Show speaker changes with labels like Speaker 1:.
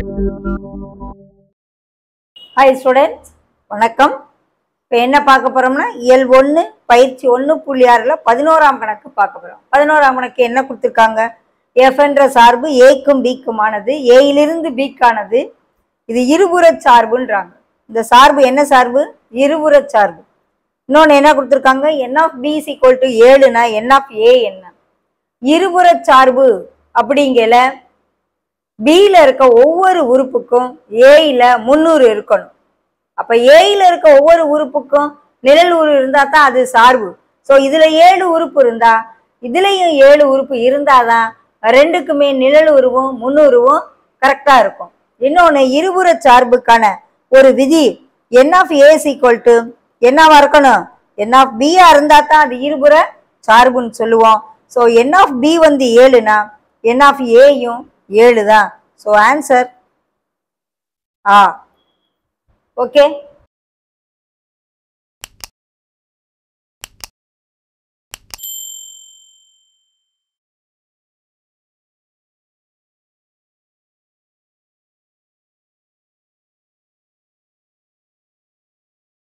Speaker 1: hi students வணக்கம் இப்போ என்ன பார்க்க போறோம்னா இயல் ஒன்று பயிற்சி ஒன்று புள்ளி ஆறில் பதினோராம் கணக்கு பார்க்க போறோம் பதினோராம் கணக்கு என்ன கொடுத்துருக்காங்க எஃப் என்ற சார்பு ஏக்கும் பிக்குமானது ஏயிலிருந்து பிக்கானது இது இருபுறச் சார்புன்றாங்க இந்த சார்பு என்ன சார்பு இருபுறச் சார்பு இன்னொன்று என்ன கொடுத்துருக்காங்க n of B is equal to ஏழுனா என் ஆஃப் ஏ என்ன இருபுறச் சார்பு அப்படிங்கல பியில் இருக்க ஒவ்வொரு உறுப்புக்கும் ஏயில் முந்நூறு இருக்கணும் அப்போ ஏயில் இருக்க ஒவ்வொரு உறுப்புக்கும் நிழல் உரு இருந்தால் தான் அது சார்பு ஸோ இதில் ஏழு உறுப்பு இருந்தா இதுலேயும் ஏழு உறுப்பு இருந்தாதான் ரெண்டுக்குமே நிழல் உருவும் முந்நூறுவும் கரெக்டாக இருக்கும் இன்னொன்று இருபுற சார்புக்கான ஒரு விதி n of A's equal to என்னவா இருக்கணும் என் ஆஃப் பியா இருந்தால் தான் அது இருபுற சார்புன்னு சொல்லுவோம் ஸோ என் ஆஃப் பி வந்து ஏழுனா என் ஆஃப் ஏயும் ஏழு தான் ஸோ ஆன்சர் ஆ ஓகே